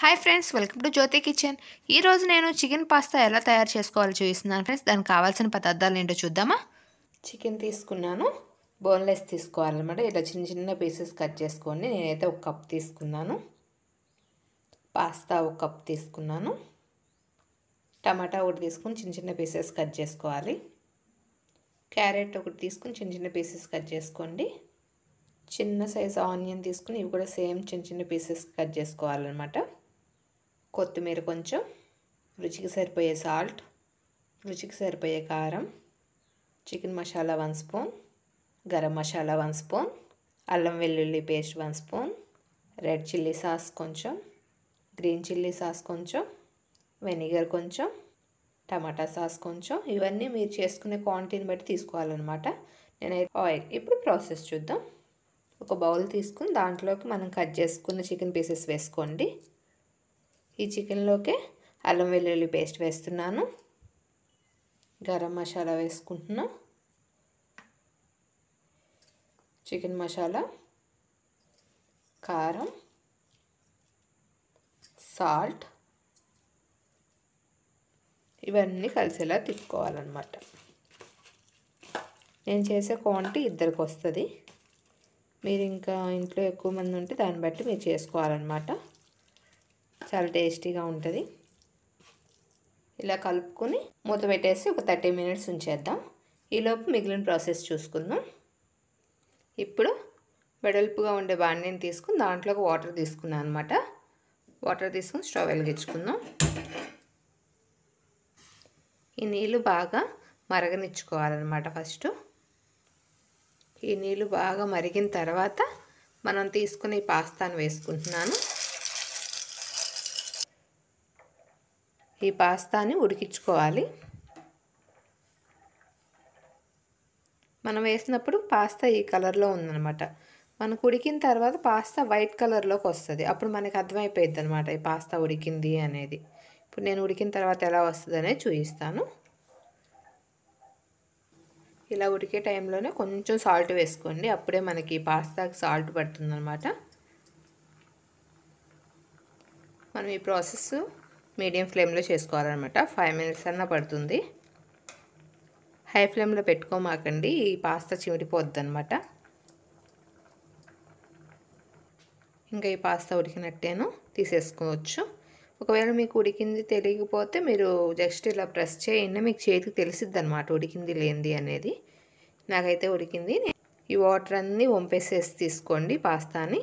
hi friends welcome to Jyothi kitchen ఈరోజు నేను chicken pasta ఎలా తయారు చేసుకోవాలో చూపిస్తున్నాను ఫ్రెండ్స్ దానికి కావాల్సిన పదార్థాలు ఏంటో చూద్దామా చికెన్ తీసుకున్నాను బోన్లెస్ తీసుకోవాలన్నమాట ఇలా చిన్న చిన్న పీసెస్ కట్ చేసుకోండి నేనైతే ఒక కప్ తీసుకున్నాను పాస్తా ఒక కప్ తీసుకున్నాను టమాటా ఒకటి తీసుకుని చిన్న చిన్న పీసెస్ కట్ చేసుకోవాలి క్యారెట్ ఒకటి తీసుకుని చిన్న చిన్న పీసెస్ కట్ చేసుకోండి చిన్న సైజు ఆనియన్ తీసుకుని ఇవి కూడా సేమ్ చిన్న చిన్న పీసెస్ కట్ చేసుకోవాలన్నమాట కొత్తిమీర కొంచెం రుచికి సరిపోయే సాల్ట్ రుచికి సరిపోయే కారం chicken masala one spoon garam masala one spoon అల్లం వెల్లుల్లి paste one spoon red chilli sauce కొంచెం గ్రీన్ చిల్లీ సాస్ కొంచెం వెనిగర్ కొంచెం టమాటా సాస్ కొంచెం ఇవన్నీ మీరు చేసుకునే క్వాంటిటీని బట్టి తీసుకోవాలన్నమాట నేనైతే ఆయిల్ ఇప్పుడు ప్రాసెస్ చూద్దాం ఒక బౌల్ తీసుకుని దాంట్లోకి మనం కట్ చేసుకున్న చికెన్ పీసెస్ వేసుకోండి ఈ చికెన్లోకి అల్లం వెల్లుల్లి పేస్ట్ వేస్తున్నాను గరం మసాలా వేసుకుంటున్నా చికెన్ మసాలా కారం సాల్ట్ ఇవన్నీ కలిసేలా తిప్పుకోవాలన్నమాట నేను చేసే క్వాంటిటీ ఇద్దరికి వస్తుంది మీరు ఇంకా ఇంట్లో ఎక్కువ మంది ఉంటే దాన్ని బట్టి మీరు చేసుకోవాలన్నమాట చాలా టేస్టీగా ఉంటుంది ఇలా కలుపుకొని మూత పెట్టేసి ఒక థర్టీ మినిట్స్ ఉంచేద్దాం ఈలోపు మిగిలిన ప్రాసెస్ చూసుకుందాం ఇప్పుడు వెడల్పుగా ఉండే బాండీని తీసుకుని దాంట్లోకి వాటర్ తీసుకున్నాను అనమాట వాటర్ తీసుకుని స్టవ్ వెలిగించుకుందాం ఈ నీళ్ళు బాగా మరగనిచ్చుకోవాలన్నమాట ఫస్ట్ ఈ నీళ్ళు బాగా మరిగిన తర్వాత మనం తీసుకుని పాస్తాను వేసుకుంటున్నాను ఈ పాస్తాని ఉడికించుకోవాలి మనం వేసినప్పుడు పాస్తా ఈ కలర్లో ఉందన్నమాట మనకు ఉడికిన తర్వాత పాస్తా వైట్ కలర్లోకి వస్తుంది అప్పుడు మనకి అర్థమైపోయింది అనమాట ఈ పాస్తా ఉడికింది అనేది ఇప్పుడు నేను ఉడికిన తర్వాత ఎలా వస్తుంది అనేది చూపిస్తాను ఇలా ఉడికే టైంలోనే కొంచెం సాల్ట్ వేసుకోండి అప్పుడే మనకి పాస్తాకి సాల్ట్ పడుతుందన్నమాట మనం ఈ ప్రాసెస్ మీడియం ఫ్లేమ్లో చేసుకోవాలన్నమాట ఫైవ్ మినిట్స్ అన్న పడుతుంది హై ఫ్లేమ్లో పెట్టుకోమాకండి ఈ పాస్తా చిమిడిపోద్ది అనమాట ఇంకా ఈ పాస్తా ఉడికినట్టేను తీసేసుకోవచ్చు ఒకవేళ మీకు ఉడికింది తెలియకపోతే మీరు జస్ట్ ఇలా ప్రెస్ చేయండి మీకు చేతికి తెలిసిద్ది అనమాట ఉడికింది లేనిది అనేది నాకైతే ఉడికింది ఈ వాటర్ అన్నీ వంపేసేసి తీసుకోండి పాస్తాని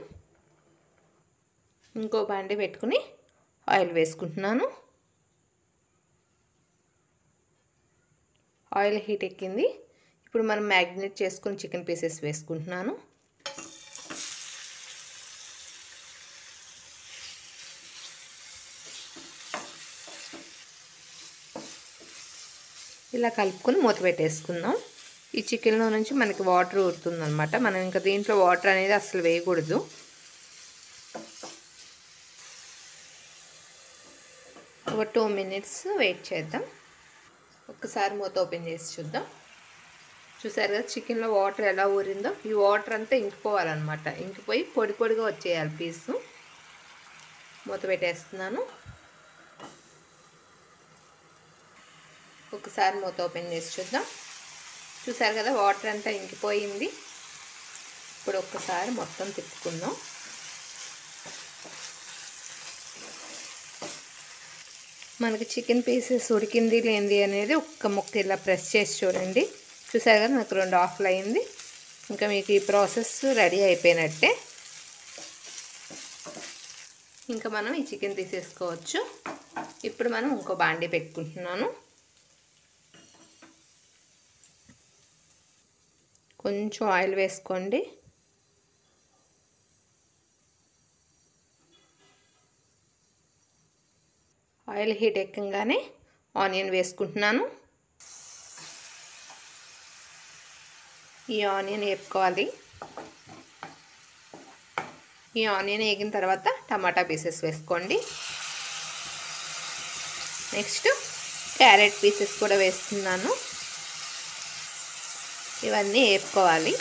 ఇంకో బాండి పెట్టుకుని ఆయిల్ వేసుకుంటున్నాను ఆయిల్ హీట్ ఎక్కింది ఇప్పుడు మనం మ్యాగ్నేట్ చేసుకుని చికెన్ పీసెస్ వేసుకుంటున్నాను ఇలా కలుపుకొని మూత పెట్టేసుకుందాం ఈ చికెన్లో నుంచి మనకి వాటర్ ఊరుతుందనమాట మనం ఇంకా దీంట్లో వాటర్ అనేది అసలు వేయకూడదు ఒక టూ మినిట్స్ వెయిట్ చేద్దాం ఒక్కసారి మూత ఓపెన్ చేసి చూద్దాం చూసారు కదా చికెన్లో వాటర్ ఎలా ఊరిందో ఈ వాటర్ అంతా ఇంకిపోవాలన్నమాట ఇంకిపోయి పొడి పొడిగా వచ్చేయాలి పీసు మూత పెట్టేస్తున్నాను ఒకసారి మూత ఓపెన్ చేసి చూద్దాం చూసారు కదా వాటర్ అంతా ఇంకిపోయింది ఇప్పుడు ఒక్కసారి మొత్తం తిప్పుకుందాం మనకి చికెన్ పీసెస్ ఉడికింది లేనిది అనేది ఒక్క ముక్క ఇలా ప్రెస్ చేసి చూడండి చూసారు కదా నాకు రెండు ఆఫ్లు అయింది ఇంకా మీకు ఈ ప్రాసెస్ రెడీ అయిపోయినట్టే ఇంకా మనం ఈ చికెన్ తీసేసుకోవచ్చు ఇప్పుడు మనం ఇంకో బాండీ పెట్టుకుంటున్నాను కొంచెం ఆయిల్ వేసుకోండి ఆయిల్ హీట్ ఎక్కగానే ఆనియన్ వేసుకుంటున్నాను ఈ ఆనియన్ వేపుకోవాలి ఈ ఆనియన్ వేగిన తర్వాత టమాటా పీసెస్ వేసుకోండి నెక్స్ట్ క్యారెట్ పీసెస్ కూడా వేస్తున్నాను ఇవన్నీ వేపుకోవాలి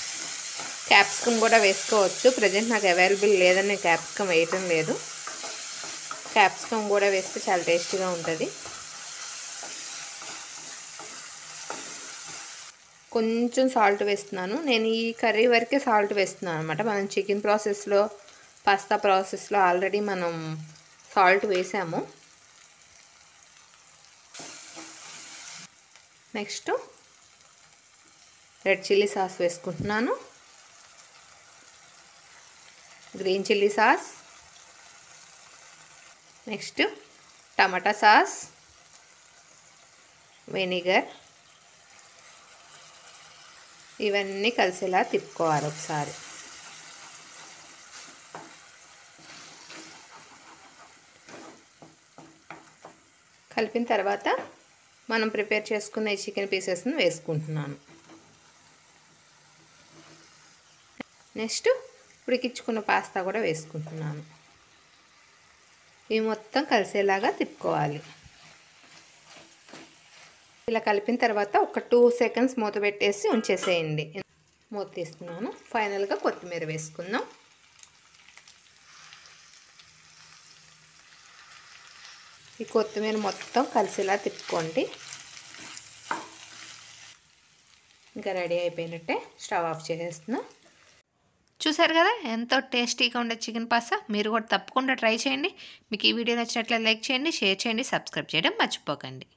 క్యాప్సికమ్ కూడా వేసుకోవచ్చు ప్రజెంట్ నాకు అవైలబుల్ లేదని నేను క్యాప్సికమ్ వేయటం లేదు క్యాప్సికమ్ కూడా వేస్తే చాలా టేస్టీగా ఉంటుంది కొంచెం సాల్ట్ వేస్తున్నాను నేను ఈ కర్రీ వరకే సాల్ట్ వేస్తున్నాను అనమాట మనం చికెన్ ప్రాసెస్లో పాస్తా ప్రాసెస్లో ఆల్రెడీ మనం సాల్ట్ వేసాము నెక్స్ట్ రెడ్ చిల్లీ సాస్ వేసుకుంటున్నాను green chilli sauce next tomato sauce vinegar ఇవన్నీ కలిసేలా తిప్పుకోవాలి ఒకసారి కలిపిన తర్వాత మనం ప్రిపేర్ చేసుకున్న ఈ చికెన్ పీసెస్ని వేసుకుంటున్నాను నెక్స్ట్ ఉడికించుకున్న పాస్తా కూడా వేసుకుంటున్నాను ఇవి మొత్తం కలిసేలాగా తిప్పుకోవాలి ఇలా కలిపిన తర్వాత ఒక టూ సెకండ్స్ మూత పెట్టేసి ఉంచేసేయండి మూత తీస్తున్నాను ఫైనల్గా కొత్తిమీర వేసుకుందాం ఈ కొత్తిమీర మొత్తం కలిసేలా తిప్పుకోండి ఇంకా రెడీ అయిపోయినట్టే స్టవ్ ఆఫ్ చేసేస్తున్నా చూసారు కదా ఎంతో టేస్టీగా ఉండే చికెన్ పాస్తా మీరు కూడా తప్పకుండా ట్రై చేయండి మీకు ఈ వీడియో నచ్చినట్లయితే లైక్ చేయండి షేర్ చేయండి సబ్స్క్రైబ్ చేయడం మర్చిపోకండి